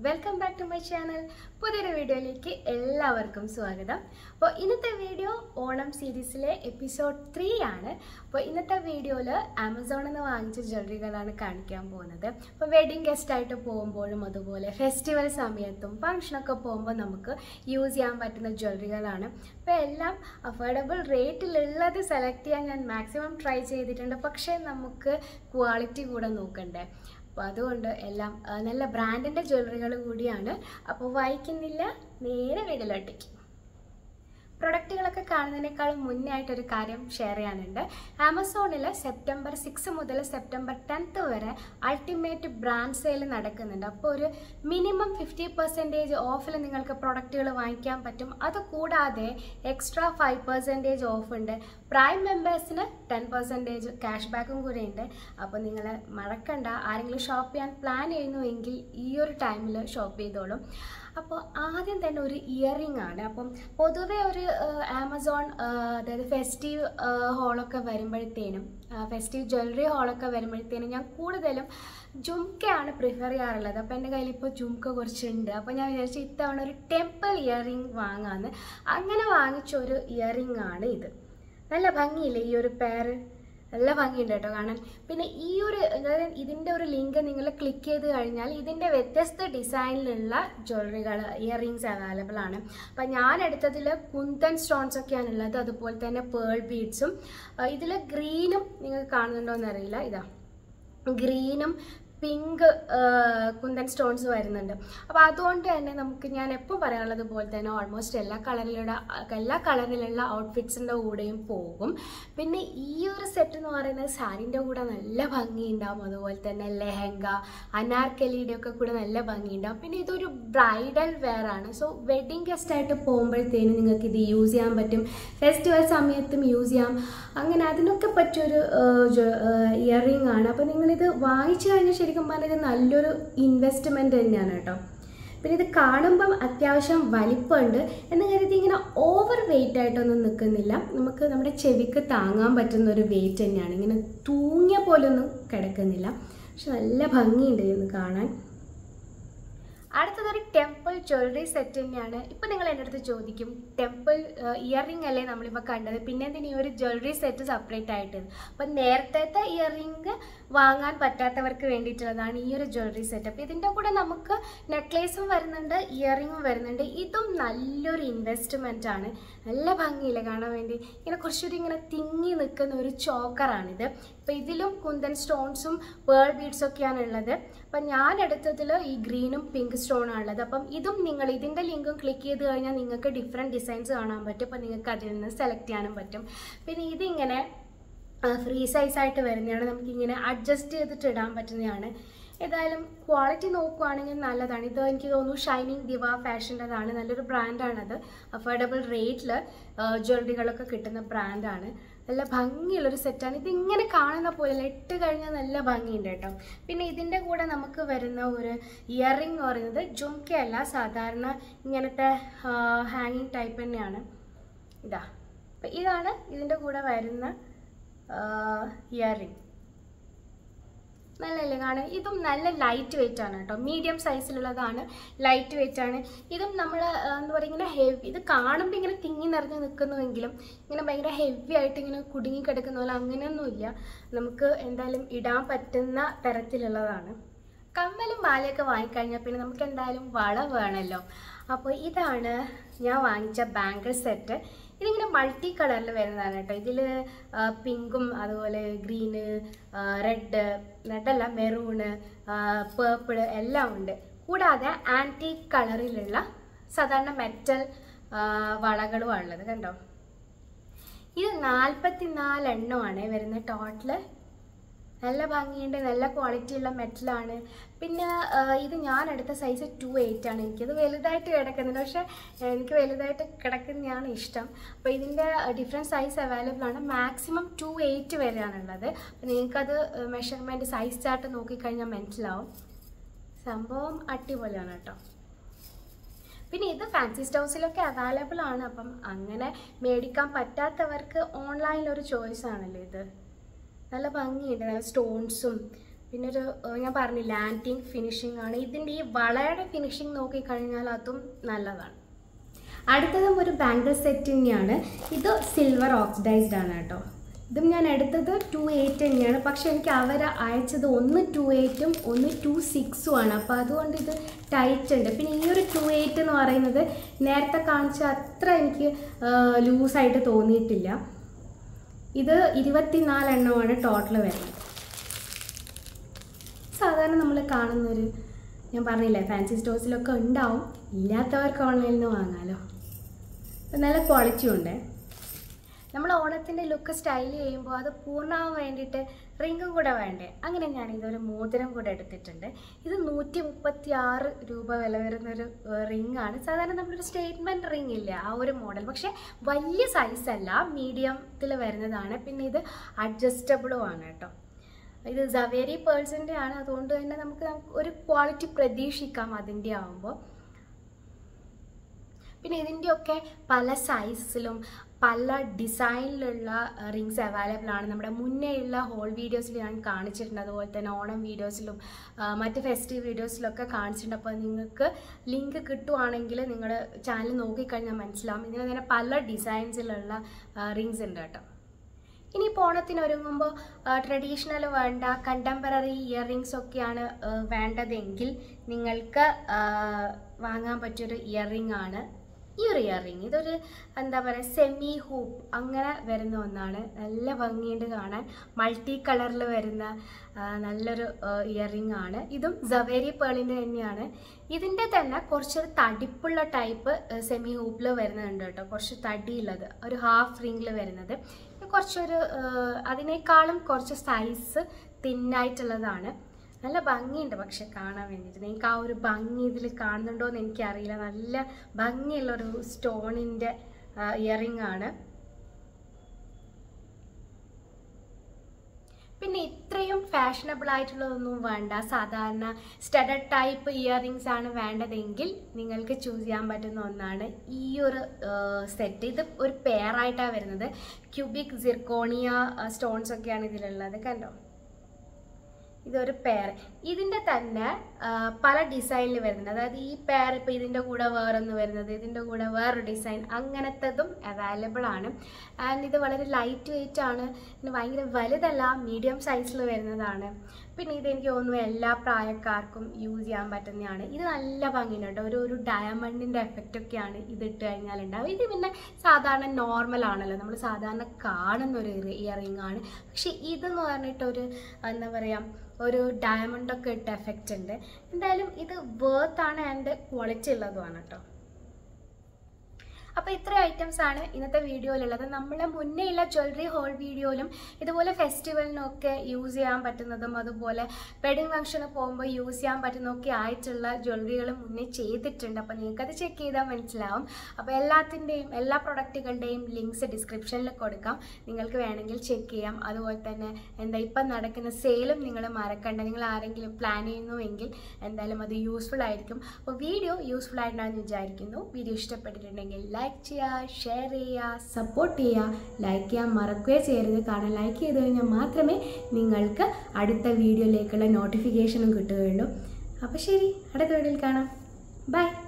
welcome back to my channel പുതിയൊരു വീഡിയോയിലേക്ക് എല്ലാവർക്കും സ്വാഗതം അപ്പോൾ ഇന്നത്തെ വീഡിയോ ഓണം സീരീസിലെ എപ്പിസോഡ് ത്രീ ആണ് അപ്പോൾ ഇന്നത്തെ വീഡിയോയിൽ ആമസോണിൽ നിന്ന് വാങ്ങിച്ച ജ്വല്ലറികളാണ് കാണിക്കാൻ പോകുന്നത് അപ്പോൾ വെഡിങ് ഗസ്റ്റായിട്ട് പോകുമ്പോഴും അതുപോലെ ഫെസ്റ്റിവൽ സമയത്തും ഫംഗ്ഷനൊക്കെ പോകുമ്പോൾ നമുക്ക് യൂസ് ചെയ്യാൻ പറ്റുന്ന ജ്വല്ലറികളാണ് അപ്പോൾ എല്ലാം അഫോർഡബിൾ റേറ്റിലുള്ളത് സെലക്ട് ചെയ്യാൻ ഞാൻ മാക്സിമം ട്രൈ ചെയ്തിട്ടുണ്ട് പക്ഷേ നമുക്ക് ക്വാളിറ്റി കൂടെ നോക്കണ്ടേ അപ്പോൾ അതുകൊണ്ട് എല്ലാം ആ, നല്ല ബ്രാൻഡിൻ്റെ ജ്വല്ലറികൾ കൂടിയാണ് അപ്പോൾ വായിക്കുന്നില്ല നേരെ വീട്ടിലോട്ടേക്ക് പ്രൊഡക്റ്റുകളൊക്കെ കാണുന്നതിനേക്കാളും മുന്നേ ആയിട്ടൊരു കാര്യം ഷെയർ ചെയ്യാനുണ്ട് ആമസോണിൽ സെപ്റ്റംബർ സിക്സ് മുതൽ സെപ്റ്റംബർ ടെൻത്ത് വരെ അൾട്ടിമേറ്റ് ബ്രാൻഡ് സെയിൽ നടക്കുന്നുണ്ട് അപ്പോൾ ഒരു മിനിമം ഫിഫ്റ്റി പെർസെൻറ്റേജ് ഓഫിൽ നിങ്ങൾക്ക് പ്രൊഡക്റ്റുകൾ വാങ്ങിക്കാൻ പറ്റും അത് കൂടാതെ എക്സ്ട്രാ ഫൈവ് പെർസെൻറ്റേജ് ഓഫ് ഉണ്ട് പ്രൈം മെമ്പേഴ്സിന് ടെൻ പെർസെൻറ്റേജ് ക്യാഷ് ബാക്കും കൂടെ ഉണ്ട് അപ്പോൾ നിങ്ങൾ മറക്കണ്ട ആരെങ്കിലും ഷോപ്പ് ചെയ്യാൻ പ്ലാൻ ചെയ്യുന്നുവെങ്കിൽ ഈ ഒരു ടൈമിൽ ഷോപ്പ് ചെയ്തോളും അപ്പോൾ ആദ്യം തന്നെ ഒരു ഇയറിംഗ് ആണ് അപ്പം പൊതുവേ ഒരു ആമസോൺ അതായത് ഫെസ്റ്റീവ് ഹോളൊക്കെ വരുമ്പോഴത്തേനും ഫെസ്റ്റീവ് ജ്വല്ലറി ഹോളൊക്കെ വരുമ്പോഴത്തേനും ഞാൻ കൂടുതലും ജുംക്കയാണ് പ്രിഫർ ചെയ്യാറുള്ളത് അപ്പോൾ എൻ്റെ കയ്യിൽ ഇപ്പോൾ ജുംക്ക കുറച്ചുണ്ട് അപ്പോൾ ഞാൻ വിചാരിച്ചു ഇത്തവണ ഒരു ടെമ്പിൾ ഇയറിംഗ് വാങ്ങാമെന്ന് അങ്ങനെ വാങ്ങിച്ച ഒരു ഇയറിംഗ് ആണ് ഇത് നല്ല ഭംഗിയില്ലേ ഈ ഒരു പെയർ നല്ല ഭംഗിയുണ്ട് കേട്ടോ കാണാൻ പിന്നെ ഈ ഒരു അതായത് ഇതിൻ്റെ ഒരു ലിങ്ക് നിങ്ങൾ ക്ലിക്ക് ചെയ്ത് കഴിഞ്ഞാൽ ഇതിൻ്റെ വ്യത്യസ്ത ഡിസൈനിലുള്ള ജ്വല്ലറികൾ ഇയറിങ്സ് അവൈലബിൾ ആണ് അപ്പം ഞാൻ എടുത്തതിൽ കുന്തൻ സ്റ്റോൺസ് ഒക്കെയാണ് ഉള്ളത് അതുപോലെ തന്നെ പേൾ ബീഡ്സും ഇതിൽ ഗ്രീനും നിങ്ങൾക്ക് കാണുന്നുണ്ടോ എന്നറിയില്ല ഇതാ ഗ്രീനും പിങ്ക് കുന്തൻ സ്റ്റോൺസ് വരുന്നുണ്ട് അപ്പോൾ അതുകൊണ്ട് തന്നെ നമുക്ക് ഞാൻ എപ്പോൾ പറയാനുള്ളത് പോലെ തന്നെ ഓൾമോസ്റ്റ് എല്ലാ കളറിലുള്ള എല്ലാ കളറിലുള്ള ഔട്ട്ഫിറ്റ്സിൻ്റെ കൂടെയും പോകും പിന്നെ ഈ ഒരു സെറ്റ് എന്ന് പറയുന്നത് സാരീൻ്റെ കൂടെ നല്ല ഭംഗിയുണ്ടാവും അതുപോലെ തന്നെ ലെഹങ്ക അനാർക്കലിയുടെ ഒക്കെ കൂടെ നല്ല ഭംഗിയുണ്ടാവും പിന്നെ ഇതൊരു ബ്രൈഡൽ വെയർ ആണ് സോ വെഡിങ് ഗസ്റ്റ് ആയിട്ട് പോകുമ്പോഴത്തേനും നിങ്ങൾക്ക് ഇത് യൂസ് ചെയ്യാൻ പറ്റും ഫെസ്റ്റിവൽ സമയത്തും യൂസ് ചെയ്യാം അങ്ങനെ അതിനൊക്കെ പറ്റിയൊരു ഇയറിംഗ് ആണ് അപ്പോൾ നിങ്ങളിത് വാങ്ങിച്ചു കഴിഞ്ഞാൽ ശരിക്കും പറഞ്ഞാൽ ഇത് നല്ലൊരു ഇൻവെസ്റ്റ്മെൻറ്റ് തന്നെയാണ് കേട്ടോ പിന്നെ ഇത് കാണുമ്പം അത്യാവശ്യം വലിപ്പമുണ്ട് എന്ന് കരുതി ഇങ്ങനെ ഓവർ വെയിറ്റ് ആയിട്ടൊന്നും നിൽക്കുന്നില്ല നമുക്ക് നമ്മുടെ ചെവിക്ക് താങ്ങാൻ പറ്റുന്ന ഒരു വെയിറ്റ് തന്നെയാണ് ഇങ്ങനെ തൂങ്ങിയ പോലൊന്നും കിടക്കുന്നില്ല പക്ഷെ നല്ല ഭംഗിയുണ്ട് ഇന്ന് കാണാൻ അടുത്തതൊരു ടെമ്പിൾ ജ്വല്ലറി സെറ്റ് തന്നെയാണ് ഇപ്പം നിങ്ങൾ എൻ്റെ അടുത്ത് ചോദിക്കും ടെമ്പിൾ ഇയറിംഗ് അല്ലേ നമ്മളിപ്പോൾ കണ്ടത് പിന്നെ എന്തിനാ ഈ ഒരു ജ്വല്ലറി സെറ്റ് സെപ്പറേറ്റ് ആയിട്ട് അപ്പം നേരത്തെ ഇയറിംഗ് വാങ്ങാൻ പറ്റാത്തവർക്ക് വേണ്ടിയിട്ടുള്ളതാണ് ഈ ഒരു ജ്വല്ലറി സെറ്റ് അപ്പോൾ ഇതിൻ്റെ കൂടെ നമുക്ക് നെക്ലേസും വരുന്നുണ്ട് ഇയറിംഗും വരുന്നുണ്ട് ഇതും നല്ലൊരു ഇൻവെസ്റ്റ്മെൻ്റ് ആണ് നല്ല ഭംഗിയില്ല കാണാൻ വേണ്ടി ഇങ്ങനെ കുറച്ചുകൂടി ഇങ്ങനെ തിങ്ങി നിൽക്കുന്ന ഒരു ചോക്കറാണിത് അപ്പോൾ ഇതിലും കുന്തൻ സ്റ്റോൺസും പേൾ ബീഡ്സും ഒക്കെയാണ് ഉള്ളത് അപ്പം ഞാൻ എടുത്തതിൽ ഈ ഗ്രീനും പിങ്ക് സ്റ്റോണാണ് ഉള്ളത് അപ്പം ഇതും നിങ്ങൾ ഇതിൻ്റെ ലിങ്കും ക്ലിക്ക് ചെയ്ത് കഴിഞ്ഞാൽ നിങ്ങൾക്ക് ഡിഫറെൻറ്റ് ഡിസൈൻസ് കാണാൻ പറ്റും അപ്പം നിങ്ങൾക്ക് അതിൽ നിന്ന് സെലക്ട് ചെയ്യാനും പറ്റും പിന്നെ ഇതിങ്ങനെ ഫ്രീ സൈസായിട്ട് വരുന്നതാണ് നമുക്കിങ്ങനെ അഡ്ജസ്റ്റ് ചെയ്തിട്ട് ഇടാൻ പറ്റുന്നതാണ് ഏതായാലും ക്വാളിറ്റി നോക്കുവാണെങ്കിൽ നല്ലതാണ് ഇത് എനിക്ക് തോന്നുന്നു ഷൈനിങ് ദിവ ഫാഷൻ്റെതാണ് നല്ലൊരു ബ്രാൻഡാണത് അഫോർഡബിൾ റേറ്റിൽ ജ്വല്ലറികളൊക്കെ കിട്ടുന്ന ബ്രാൻഡാണ് നല്ല ഭംഗിയുള്ളൊരു സെറ്റാണ് ഇത് ഇങ്ങനെ കാണുന്ന പോലെ ഇട്ട് കഴിഞ്ഞാൽ നല്ല ഭംഗിയുണ്ട് കേട്ടോ പിന്നെ ഇതിൻ്റെ കൂടെ നമുക്ക് വരുന്ന ഒരു ഇയറിംഗ് എന്ന് പറയുന്നത് ജുംക്കയല്ല സാധാരണ ഇങ്ങനത്തെ ഹാങ്ങിങ് ടൈപ്പ് തന്നെയാണ് ഇതാ അപ്പം ഇതാണ് ഇതിൻ്റെ കൂടെ വരുന്ന ഇയറിംഗ് നല്ലല്ലേ കാണാൻ ഇതും നല്ല ലൈറ്റ് വെയിറ്റ് ആണ് കേട്ടോ മീഡിയം സൈസിലുള്ളതാണ് ലൈറ്റ് വെയിറ്റ് ആണ് ഇതും നമ്മൾ എന്താ പറയുക ഇങ്ങനെ ഹെവി ഇത് കാണുമ്പോൾ ഇങ്ങനെ തിങ്ങി നിറഞ്ഞ് നിൽക്കുന്നുവെങ്കിലും ഇങ്ങനെ ഭയങ്കര ഹെവി ആയിട്ട് ഇങ്ങനെ കുടുങ്ങി കിടക്കുന്ന പോലെ അങ്ങനെയൊന്നുമില്ല നമുക്ക് എന്തായാലും ഇടാൻ പറ്റുന്ന തരത്തിലുള്ളതാണ് കമ്മലും മാലയൊക്കെ വാങ്ങിക്കഴിഞ്ഞാൽ പിന്നെ നമുക്ക് എന്തായാലും വള വേണമല്ലോ അപ്പോൾ ഇതാണ് ഞാൻ വാങ്ങിച്ച ബാങ്കിൾ സെറ്റ് ഇതിങ്ങനെ മൾട്ടി കളറിൽ വരുന്നതാണ് കേട്ടോ ഇതിൽ പിങ്കും അതുപോലെ ഗ്രീന് റെഡ് റെഡല്ല മെറൂണ് പേർപ്പിൾ എല്ലാം ഉണ്ട് കൂടാതെ ആൻറ്റീക് കളറിലുള്ള സാധാരണ മെറ്റൽ വളകളുമാണ് ഉള്ളത് കണ്ടോ ഇത് നാൽപ്പത്തി നാല് എണ്ണമാണ് വരുന്ന ടോട്ടല് നല്ല ഭംഗിയുണ്ട് നല്ല ക്വാളിറ്റി ഉള്ള മെറ്റലാണ് പിന്നെ ആ, ഇത് ഞാൻ എടുത്ത സൈസ് ടു എയ്റ്റ് ആണ് എനിക്കത് വലുതായിട്ട് കിടക്കുന്നുണ്ട് പക്ഷേ എനിക്ക് വലുതായിട്ട് കിടക്കുന്നതാണ് ഇഷ്ടം അപ്പോൾ ഇതിൻ്റെ ഡിഫറെൻറ്റ് സൈസ് അവൈലബിൾ ആണ് മാക്സിമം ടു എയ്റ്റ് വരെയാണുള്ളത് അപ്പോൾ നിങ്ങൾക്കത് മെഷർമെൻറ്റ് സൈസ് ചാർട്ട് നോക്കിക്കഴിഞ്ഞാൽ മനസ്സിലാവും സംഭവം അടിപൊളിയാണ് കേട്ടോ പിന്നെ ഇത് ഫാൻസി സ്റ്റോഴ്സിലൊക്കെ അവൈലബിൾ ആണ് അപ്പം അങ്ങനെ മേടിക്കാൻ പറ്റാത്തവർക്ക് ഓൺലൈനിൽ ഒരു ചോയ്സ് ആണല്ലോ ഇത് നല്ല ഭംഗിയുണ്ട് നല്ല സ്റ്റോൺസും പിന്നെ ഒരു ഏഹ്, ഞാൻ പറഞ്ഞില്ല ആൻറ്റിങ് ഫിനിഷിംഗ് ആണ് ഇതിൻ്റെ ഈ വളയുടെ ഫിനിഷിംഗ് നോക്കിക്കഴിഞ്ഞാൽ അതും നല്ലതാണ് അടുത്തതും ഒരു ബാംഗിൾ സെറ്റ് തന്നെയാണ് ഇത് സിൽവർ ഓക്സിഡൈസ്ഡ് ആണ് കേട്ടോ ഇതും ഞാൻ എടുത്തത് ടു എയ്റ്റ് തന്നെയാണ് പക്ഷെ എനിക്ക് അവർ അയച്ചത് ഒന്ന് ടു എയ്റ്റും ഒന്ന് ടു സിക്സും ആണ് അപ്പോൾ അതുകൊണ്ട് ഇത് ടൈറ്റ് ഉണ്ട് പിന്നെ ഈ ഒരു ടു എയ്റ്റ് എന്ന് പറയുന്നത് നേരത്തെ കാണിച്ച അത്ര എനിക്ക് ലൂസായിട്ട് തോന്നിയിട്ടില്ല ഇത് ഇരുപത്തിനാലെണ്ണമാണ് ടോട്ടൽ വരുന്നത് സാധാരണ നമ്മൾ കാണുന്നൊരു ഞാൻ പറഞ്ഞില്ലേ ഫാൻസി സ്റ്റോഴ്സിലൊക്കെ ഉണ്ടാവും ഇല്ലാത്തവർക്ക് ഓൺലൈനിൽ നിന്ന് വാങ്ങാമല്ലോ അപ്പം നല്ല ക്വാളിറ്റി ഉണ്ട് നമ്മൾ ഓണത്തിൻ്റെ ലുക്ക് സ്റ്റൈൽ ചെയ്യുമ്പോൾ അത് പൂർണ്ണമാവാൻ വേണ്ടിയിട്ട് റിങ്ങും കൂടെ വേണ്ടേ അങ്ങനെ ഞാൻ ഇതൊരു മോതിരം കൂടെ എടുത്തിട്ടുണ്ട് ഇത് നൂറ്റി മുപ്പത്തി ആറ് രൂപ വില വരുന്നൊരു റിംഗ് ആണ് സാധാരണ നമ്മളൊരു സ്റ്റേറ്റ്മെൻറ്റ് റിംഗ് ഇല്ല ആ ഒരു മോഡൽ പക്ഷേ വലിയ സൈസ് അല്ല മീഡിയത്തിൽ വരുന്നതാണ് പിന്നെ ഇത് അഡ്ജസ്റ്റബിളും ആണ് കേട്ടോ ഇത് സവേരി പേഴ്സിൻ്റെ ആണ് അതുകൊണ്ട് തന്നെ നമുക്ക് നമുക്ക് ഒരു ക്വാളിറ്റി പ്രതീക്ഷിക്കാം അതിൻ്റെ ആവുമ്പോൾ പിന്നെ ഇതിൻ്റെയൊക്കെ പല സൈസിലും പല ഡിസൈനിലുള്ള റിങ്സ് അവൈലബിൾ ആണ് നമ്മുടെ മുന്നേയുള്ള ഹോൾ വീഡിയോസിൽ ഞാൻ കാണിച്ചിട്ടുണ്ട് അതുപോലെ തന്നെ ഓണം വീഡിയോസിലും ആ, മറ്റ് ഫെസ്റ്റീവ് വീഡിയോസിലൊക്കെ കാണിച്ചിട്ടുണ്ട് അപ്പോൾ നിങ്ങൾക്ക് ലിങ്ക് കിട്ടുവാണെങ്കിൽ നിങ്ങൾ ചാനൽ നോക്കിക്കഴിഞ്ഞാൽ മനസ്സിലാവും ഇതിന് തന്നെ പല ഡിസൈൻസിലുള്ള റിങ്സ് ഉണ്ട് കേട്ടോ ഇനി ഓണത്തിന് ഒരുങ്ങുമ്പോൾ ട്രഡീഷണൽ വേണ്ട കണ്ടംപററി ഇയർ റിങ്സ് ഒക്കെയാണ് ആ, വേണ്ടതെങ്കിൽ നിങ്ങൾക്ക് ആ, വാങ്ങാൻ പറ്റിയൊരു ഇയർ റിംഗ് ആണ് ഈ ഒരു ഇയർ റിംഗ് ഇതൊരു എന്താ പറയുക സെമി ഹൂപ്പ് അങ്ങനെ വരുന്ന ഒന്നാണ് നല്ല ഭംഗിയുണ്ട് കാണാൻ മൾട്ടി കളറിൽ വരുന്ന ആ, നല്ലൊരു ഇയർ റിംഗ് ആണ് ഇതും സവേരി പേളിൻ്റെ തന്നെയാണ് ഇതിൻ്റെ തന്നെ കുറച്ച് തടിപ്പുള്ള ടൈപ്പ് സെമി ഹൂപ്പിൽ വരുന്നുണ്ട് കേട്ടോ കുറച്ച് തടിയുള്ളത് ഒരു ഹാഫ് റിംഗിൽ വരുന്നത് ഇത് കുറച്ചൊരു ആ, അതിനേക്കാളും കുറച്ച് സൈസ് തിന്നായിട്ടുള്ളതാണ് നല്ല ഭംഗിയുണ്ട് പക്ഷെ കാണാൻ വേണ്ടിയിട്ട് നിങ്ങൾക്ക് ആ ഒരു ഭംഗി ഇതിൽ കാണുന്നുണ്ടോ എന്ന് എനിക്കറിയില്ല നല്ല ഭംഗിയുള്ളൊരു സ്റ്റോണിൻ്റെ ഇയറിംഗ് ആണ് പിന്നെ ഇത്രയും ഫാഷനബിൾ ആയിട്ടുള്ളതൊന്നും വേണ്ട സാധാരണ സ്റ്റഡഡ് ടൈപ്പ് ഇയറിങ്സ് ആണ് വേണ്ടതെങ്കിൽ നിങ്ങൾക്ക് ചൂസ് ചെയ്യാൻ പറ്റുന്ന ഒന്നാണ് ഈ ഒരു സെറ്റ് ഇത് ഒരു പെയറായിട്ടാണ് വരുന്നത് ക്യൂബിക് സിർക്കോണിയ സ്റ്റോൺസ് ഒക്കെയാണ് ഇതിലുള്ളത് കണ്ടോ ഇതൊരു പെയർ ഇതിൻ്റെ തന്നെ ആ, പല ഡിസൈനിൽ വരുന്നുണ്ട് അതായത് ഈ പെയർ ഇപ്പോൾ ഇതിൻ്റെ കൂടെ വേറൊന്ന് വരുന്നത് ഇതിൻ്റെ കൂടെ വേറൊരു ഡിസൈൻ അങ്ങനത്തതും അവൈലബിൾ ആണ് ആൻഡ് ഇത് വളരെ ലൈറ്റ് വെയിറ്റ് ആണ് പിന്നെ ഭയങ്കര വലുതല്ല മീഡിയം സൈസിൽ വരുന്നതാണ് പിന്നെ ഇത് എനിക്ക് തോന്നുന്നു എല്ലാ പ്രായക്കാർക്കും യൂസ് ചെയ്യാൻ പറ്റുന്നതാണ് ഇത് നല്ല ഭംഗിയുണ്ട് കേട്ടോ ഒരു ഒരു ഡയമണ്ടിൻ്റെ എഫക്റ്റ് ഒക്കെയാണ് ഇത് ഇട്ട് കഴിഞ്ഞാൽ ഉണ്ടാവും ഇത് പിന്നെ സാധാരണ നോർമൽ ആണല്ലോ നമ്മൾ സാധാരണ കാണുന്ന ഒരു ഇയറിംഗ് ആണ് പക്ഷെ ഇതെന്ന് പറഞ്ഞിട്ടൊരു എന്താ പറയുക ഒരു ഡയമണ്ട് ഒക്കെ ഇട്ട എഫക്റ്റ് ഉണ്ട് എന്തായാലും ഇത് വേർത്ത് ആണ് ആൻഡ് ക്വാളിറ്റി ഉള്ളതുമാണ് കേട്ടോ അപ്പോൾ ഇത്ര ഐറ്റംസ് ആണ് ഇന്നത്തെ വീഡിയോയിലുള്ളത് നമ്മളെ മുന്നേ ഉള്ള ജ്വല്ലറി ഹോൾ വീഡിയോയിലും ഇതുപോലെ ഫെസ്റ്റിവലിനൊക്കെ യൂസ് ചെയ്യാൻ പറ്റുന്നതും അതുപോലെ വെഡിങ് ഫംഗ്ഷന് പോകുമ്പോൾ യൂസ് ചെയ്യാൻ പറ്റുന്നതൊക്കെ ആയിട്ടുള്ള ജ്വല്ലറികൾ മുന്നേ ചെയ്തിട്ടുണ്ട് അപ്പോൾ നിങ്ങൾക്കത് ചെക്ക് ചെയ്താൽ മനസ്സിലാവും അപ്പോൾ എല്ലാത്തിൻ്റെയും എല്ലാ പ്രൊഡക്റ്റുകളുടെയും ലിങ്ക്സ് ഡിസ്ക്രിപ്ഷനിൽ കൊടുക്കാം നിങ്ങൾക്ക് വേണമെങ്കിൽ ചെക്ക് ചെയ്യാം അതുപോലെ തന്നെ എന്താ ഇപ്പം നടക്കുന്ന സെയിലും നിങ്ങൾ മറക്കണ്ട നിങ്ങൾ ആരെങ്കിലും പ്ലാൻ ചെയ്യുന്നുവെങ്കിൽ എന്തായാലും അത് യൂസ്ഫുൾ ആയിരിക്കും അപ്പോൾ വീഡിയോ യൂസ്ഫുൾ ആയിട്ടുണ്ടാകുമെന്ന് വിചാരിക്കുന്നു വീഡിയോ ഇഷ്ടപ്പെട്ടിട്ടുണ്ടെങ്കിൽ ലൈക്ക് ചെയ്യുക ഷെയർ ചെയ്യുക സപ്പോർട്ട് ചെയ്യുക ലൈക്ക് ചെയ്യാൻ മറക്കുകയോ ചെയ്യരുത് കാരണം ലൈക്ക് ചെയ്ത് കഴിഞ്ഞാൽ മാത്രമേ നിങ്ങൾക്ക് അടുത്ത വീഡിയോയിലേക്കുള്ള നോട്ടിഫിക്കേഷനും കിട്ടുകയുള്ളൂ അപ്പോൾ ശരി അടുത്ത വീഡിയോയിൽ കാണാം ബൈ